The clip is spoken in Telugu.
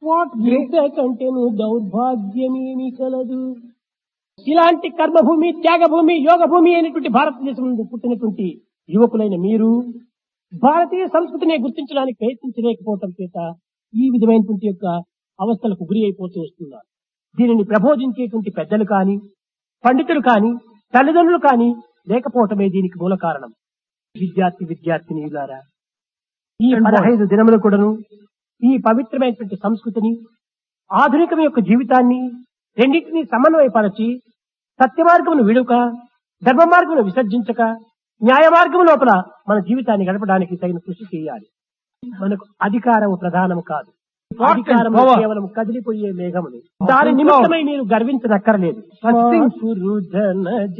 What great కంటేను దౌర్భాగ్యమేమి కలదు ఇలాంటి కర్మభూమి త్యాగభూమి యోగ భూమి అయినటువంటి భారతదేశం నుండి పుట్టినటువంటి యువకులైన మీరు భారతీయ సంస్కృతిని గుర్తించడానికి ప్రయత్నించలేకపోవటం చేత ఈ విధమైనటువంటి యొక్క అవస్థలకు గురి అయిపోతూ వస్తున్నారు దీనిని ప్రబోధించేటువంటి పెద్దలు కాని పండితులు కాని తల్లిదండ్రులు కాని లేకపోవటమే దీనికి మూల కారణం విద్యార్థి విద్యార్థినిలారా ఈ పదహైదు దినములు కూడాను ఈ పవిత్రమైనటువంటి సంస్కృతిని ఆధునికం యొక్క జీవితాన్ని రెండింటినీ సమన్వయపరచి సత్య మార్గమును విడుక ధర్మ మార్గమును విసర్జించక న్యాయ మార్గము లోపల మన జీవితాన్ని గడపడానికి తగిన కృషి చేయాలి మనకు అధికారం ప్రధానం కాదు అధికారం power. కేవలం కదిలిపోయే మేఘములు దాని నిమిత్తమై మీరు గర్వించనక్కర్లేదు Such things. పురుజన